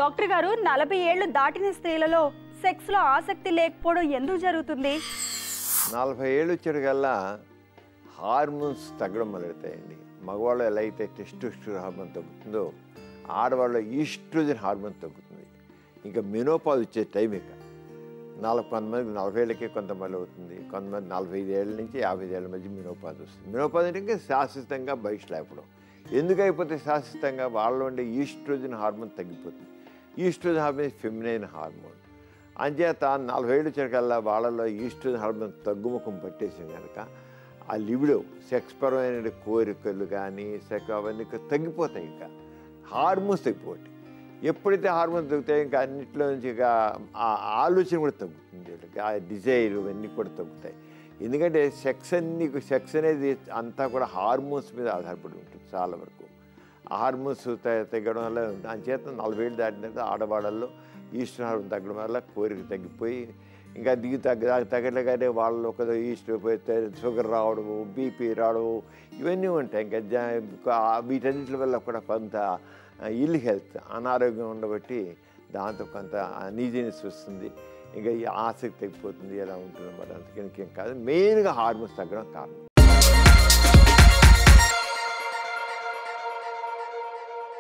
doctor గారు నలభై ఏళ్లు దాటిన స్త్రీలలో సెక్స్ లో ఆసక్తి లేకపోవడం ఎందుకు జరుగుతుంది నలభై ఏళ్ళు వచ్చేటికల్లా హార్మోన్స్ తగ్గడం మొదలెడతాయండి మగవాళ్ళు ఎలా అయితే టెస్టోస్టిరోన్ హార్మోన్ తగ్గుతుందో ఆడవాళ్ళ ఈస్ట్రోజన్ హార్మోన్ తగ్గుతుంది ఇంకా మినోపాజ్ వచ్చే టైం ఇక నలభై కొంతమందికి నలభై ఏళ్ళకే కొంతమంది అవుతుంది కొంతమంది నలభై ఐదు ఏళ్ళ నుంచి యాభై ఐదు ఏళ్ళ మధ్య మినోపాజ్ వస్తుంది మినోపాజ్ అంటే ఇంకా శాశ్వతంగా బయట లేపడం ఎందుకు అయిపోతే శాశ్వతంగా వాళ్ళలో ఉండే ఈస్ట్రోజన్ హార్మోన్ తగ్గిపోతుంది ఈస్ట్రోజన్ హార్మోన్ ఫెమినైన్ హార్మోన్ అంచేత నలభై ఏళ్ళు వచ్చేకల్లా వాళ్ళలో ఈస్ట్రోజన్ హార్మోన్ తగ్గుముఖం పట్టేసింది కనుక ఆ లివిడో సెక్స్ పరమైన కోరికలు కానీ సెక్స్ అవన్నీ తగ్గిపోతాయి ఇంకా హార్మోన్స్ తగ్గిపోతాయి ఎప్పుడైతే హార్మోన్స్ తగ్గుతాయి ఇంకా అన్నింటిలో నుంచి ఇక ఆ ఆలోచన కూడా తగ్గుతుంది వీళ్ళకి ఆ డిజైర్ ఇవన్నీ కూడా తగ్గుతాయి ఎందుకంటే సెక్స్ అన్ని సెక్స్ అనేది అంతా కూడా హార్మోన్స్ మీద ఆధారపడి ఉంటుంది చాలా వరకు ఆ హార్మోన్స్ త- తగ్గడం వల్ల దాని చేత నలభై ఏళ్ళు దాటిన తర్వాత ఆడవాళ్ళల్లో ఈస్టర్ హార్మోన్ తగ్గడం వల్ల కోరిక తగ్గిపోయి ఇంకా దిగి తగ్గ తగ్గలేగానే వాళ్ళు ఒక ఈస్టర్ పోతే షుగర్ రావడము బీపీ రావడము ఇవన్నీ ఉంటాయి ఇంకా జా- ఆ వీటన్నిటి వల్ల కూడా కొంత ఇల్ హెల్త్ అనారోగ్యం ఉండబట్టి దాంతో కొంత అనీజినెస్ వస్తుంది ఇంకా ఈ ఆసక్తి తగ్గిపోతుంది ఇలా ఉంటుంది అన్నమాట అందుకని ఇంకేం కాదు మెయిన్గా హార్మోన్స్ తగ్గడం కారణం